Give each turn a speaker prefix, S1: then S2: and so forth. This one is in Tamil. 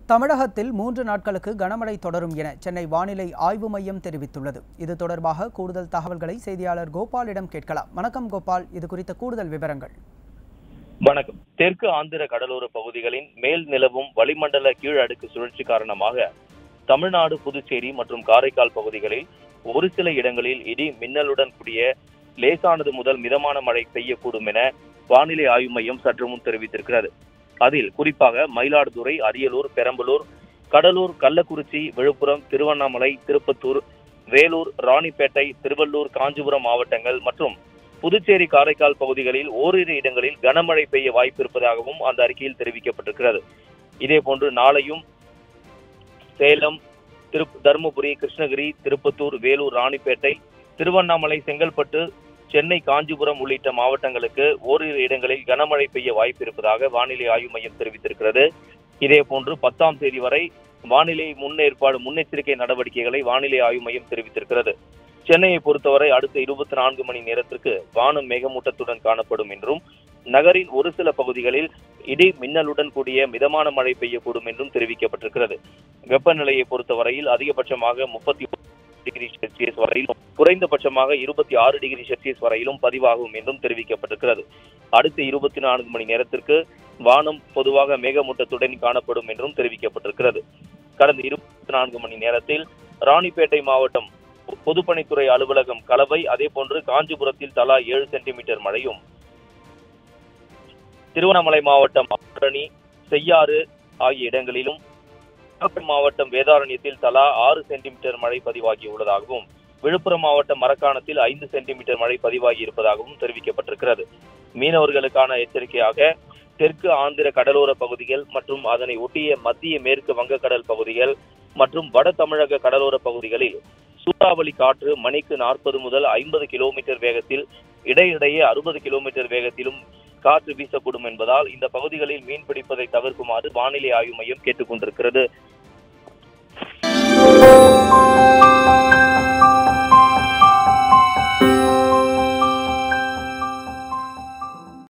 S1: தமிழகத்தில் மூன்று நாட்களுக்கு கனமழை தொடரும் என சென்னை வானிலை ஆய்வு மையம் தெரிவித்துள்ளது இது தொடர்பாக கூடுதல் தகவல்களை செய்தியாளர் கோபாலிடம் கேட்கலாம் வணக்கம் கோபால் இது குறித்த கூடுதல் விவரங்கள்
S2: வணக்கம் தெற்கு ஆந்திர கடலோர பகுதிகளின் மேல் நிலவும் வளிமண்டல கீழ் அடுக்கு சுழற்சி காரணமாக தமிழ்நாடு புதுச்சேரி மற்றும் காரைக்கால் பகுதிகளில் ஒரு சில இடங்களில் இடி மின்னலுடன் கூடிய லேசானது முதல் மிதமான மழை பெய்யக்கூடும் என வானிலை ஆய்வு மையம் சற்று முன் தெரிவித்திருக்கிறது அதில் குறிப்பாக மயிலாடுதுறை அரியலூர் பெரம்பலூர் கடலூர் கள்ளக்குறிச்சி விழுப்புரம் திருவண்ணாமலை திருப்பத்தூர் வேலூர் ராணிப்பேட்டை திருவள்ளூர் காஞ்சிபுரம் மாவட்டங்கள் மற்றும் புதுச்சேரி காரைக்கால் பகுதிகளில் ஓரிரு இடங்களில் கனமழை பெய்ய வாய்ப்பு இருப்பதாகவும் அந்த அறிக்கையில் தெரிவிக்கப்பட்டிருக்கிறது இதேபோன்று நாளையும் சேலம் திரு தருமபுரி கிருஷ்ணகிரி திருப்பத்தூர் வேலூர் ராணிப்பேட்டை திருவண்ணாமலை செங்கல்பட்டு சென்னை காஞ்சிபுரம் உள்ளிட்ட மாவட்டங்களுக்கு ஓரிரு இடங்களில் கனமழை பெய்ய வாய்ப்பு இருப்பதாக வானிலை ஆய்வு மையம் தெரிவித்திருக்கிறது இதேபோன்று பத்தாம் தேதி வரை வானிலை முன்னேற்பாடு முன்னெச்சரிக்கை நடவடிக்கைகளை வானிலை ஆய்வு மையம் தெரிவித்திருக்கிறது சென்னையை பொறுத்தவரை அடுத்த இருபத்தி நான்கு மணி நேரத்திற்கு வானம் மேகமூட்டத்துடன் காணப்படும் என்றும் நகரின் ஒரு சில பகுதிகளில் இடி மின்னலுடன் கூடிய மிதமான மழை பெய்யக்கூடும் என்றும் தெரிவிக்கப்பட்டிருக்கிறது வெப்பநிலையை பொறுத்தவரையில் அதிகபட்சமாக முப்பத்தி டிகிரி செல்சியஸ் வரையிலும் குறைந்தபட்சமாக இருபத்தி ஆறு டிகிரி செல்சியஸ் வரையிலும் பதிவாகும் என்றும் தெரிவிக்கப்பட்டிருக்கிறது அடுத்த இருபத்தி நான்கு மணி நேரத்திற்கு வானம் பொதுவாக மேகமூட்டத்துடன் காணப்படும் என்றும் தெரிவிக்கப்பட்டிருக்கிறது கடந்த இருபத்தி நான்கு மணி நேரத்தில் ராணிப்பேட்டை மாவட்டம் பொதுப்பணித்துறை அலுவலகம் கலவை அதே போன்று காஞ்சிபுரத்தில் தலா ஏழு சென்டிமீட்டர் மழையும் திருவண்ணாமலை மாவட்டம் ஆரணி செய்யாறு ஆகிய இடங்களிலும் நாகப்பட்டினம் மாவட்டம் வேதாரண்யத்தில் தலா ஆறு சென்டிமீட்டர் மழை பதிவாகியுள்ளதாகவும் விழுப்புரம் மாவட்டம் மரக்காணத்தில் ஐந்து சென்டிமீட்டர் மழை பதிவாகி இருப்பதாகவும் தெரிவிக்கப்பட்டிருக்கிறது மீனவர்களுக்கான எச்சரிக்கையாக தெற்கு ஆந்திர கடலோர பகுதிகள் மற்றும் அதனை ஒட்டிய மத்திய மேற்கு வங்கக்கடல் பகுதிகள் மற்றும் வட தமிழக கடலோர பகுதிகளில் சூறாவளி காற்று மணிக்கு நாற்பது முதல் ஐம்பது கிலோமீட்டர் வேகத்தில் இடையிடையே அறுபது கிலோமீட்டர் வேகத்திலும் காற்று வீசக்கூடும் என்பதால் இந்த பகுதிகளில் மீன் பிடிப்பதை தவிர்க்குமாறு வானிலை ஆய்வு மையம் கேட்டுக் கொண்டிருக்கிறது